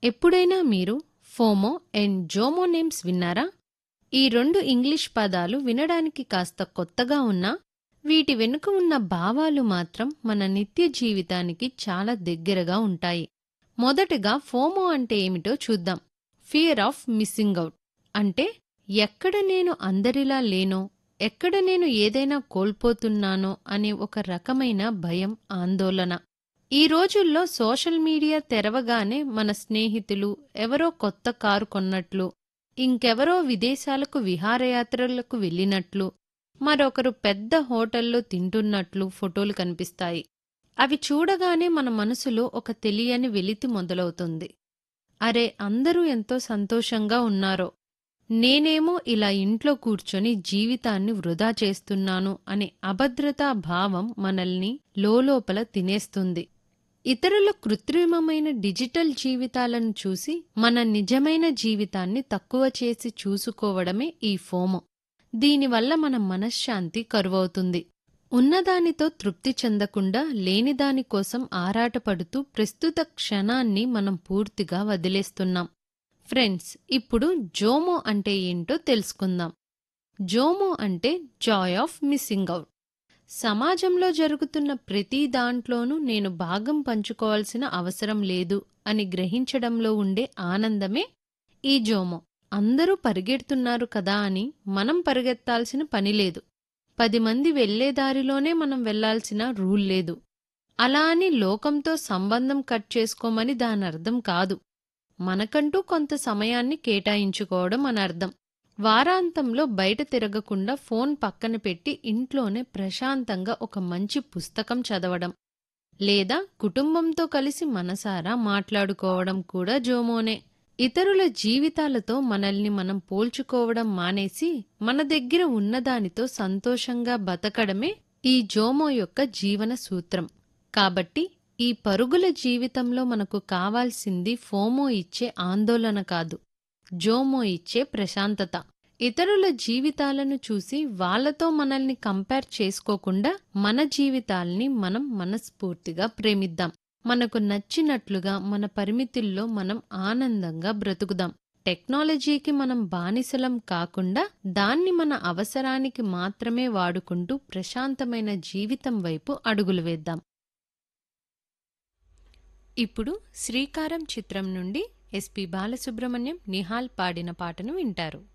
ఎప్పుడైనా మీరు FOMO and JOMO names విన్నారా ఈ రెండు ఇంగ్లీష్ పదాలు వినడానికి కాస్త కొత్తగా ఉన్నా వీటి వెనుక ఉన్న భావాలు మాత్రం మన నిత్య జీవితానికి చాలా దగ్గరగా ఉంటాయి మొదటగా ఫోమో అంటే ఏమిటో చూద్దాం ఫియర్ ఆఫ్ మిస్సింగ్ అవుట్ అంటే ఎక్కడ నేను అందరిలా లేనో ఎక్కడ నేను ఏదైనా కోల్పోతున్నానో అనే ఒక రకమైన భయం ఆందోళన ఈ రోజుల్లో సోషల్ మీడియా తెరవగానే మన స్నేహితులు ఎవరో కొత్త కారు కొన్నట్లు ఇంకెవరో విదేశాలకు విహారయాత్రలకు వెళ్ళినట్లు మరొకరు పెద్ద హోటల్లో తింటున్నట్లు ఫోటోలు కనిపిస్తాయి అవి చూడగానే మన మనసులో ఒక తెలియని వెలితి మొదలవుతుంది అరే అందరూ ఎంతో సంతోషంగా ఉన్నారో నేనేమో ఇలా ఇంట్లో కూర్చొని జీవితాన్ని వృధా చేస్తున్నాను అనే అభద్రతా భావం మనల్ని లోలోపల తినేస్తుంది ఇతరుల కృత్రిమమైన డిజిటల్ జీవితాలను చూసి మన నిజమైన జీవితాన్ని తక్కువ చేసి చూసుకోవడమే ఈ ఫోమో దీనివల్ల మన మనశ్శాంతి కరువవుతుంది ఉన్నదానితో తృప్తి చెందకుండా లేనిదాని కోసం ఆరాటపడుతూ ప్రస్తుత క్షణాన్ని మనం పూర్తిగా వదిలేస్తున్నాం ఫ్రెండ్స్ ఇప్పుడు జోమో అంటే ఏంటో తెలుసుకుందాం జోమో అంటే జాయ్ ఆఫ్ మిస్సింగ్ అవుట్ సమాజంలో జరుగుతున్న ప్రతి దాంట్లోనూ నేను భాగం పంచుకోవాల్సిన అవసరం లేదు అని గ్రహించడంలో ఉండే ఆనందమే ఈ జోమో అందరూ పరిగెడుతున్నారు కదా అని మనం పరిగెత్తాల్సిన పని లేదు పది మంది వెళ్లే దారిలోనే మనం వెళ్లాల్సిన రూల్ లేదు అలా అని లోకంతో సంబంధం కట్ చేసుకోమని దానర్థం కాదు మనకంటూ కొంత సమయాన్ని కేటాయించుకోవడం అనర్థం వారాంతంలో బయట తిరగకుండా ఫోన్ పక్కన పెట్టి ఇంట్లోనే ప్రశాంతంగా ఒక మంచి పుస్తకం చదవడం లేదా కుటుంబంతో కలిసి మనసారా మాట్లాడుకోవడం కూడా జోమోనే ఇతరుల జీవితాలతో మనల్ని మనం పోల్చుకోవడం మానేసి మన దగ్గర ఉన్నదానితో సంతోషంగా బతకడమే ఈ జోమో యొక్క జీవన సూత్రం కాబట్టి ఈ పరుగుల జీవితంలో మనకు కావాల్సింది ఫోమో ఇచ్చే ఆందోళన కాదు జోమో ఇచ్చే ప్రశాంతత ఇతరుల జీవితాలను చూసి వాళ్లతో మనల్ని కంపేర్ చేసుకోకుండా మన జీవితాల్ని మనం మనస్ఫూర్తిగా ప్రేమిద్దాం మనకు నచ్చినట్లుగా మన పరిమితుల్లో మనం ఆనందంగా బ్రతుకుదాం టెక్నాలజీకి మనం బానిసలం కాకుండా దాన్ని మన అవసరానికి మాత్రమే వాడుకుంటూ ప్రశాంతమైన జీవితం వైపు అడుగులు వేద్దాం ఇప్పుడు శ్రీకారం చిత్రం నుండి ఎస్పి బాలసుబ్రహ్మణ్యం నిహాల్ పాడిన పాటను వింటారు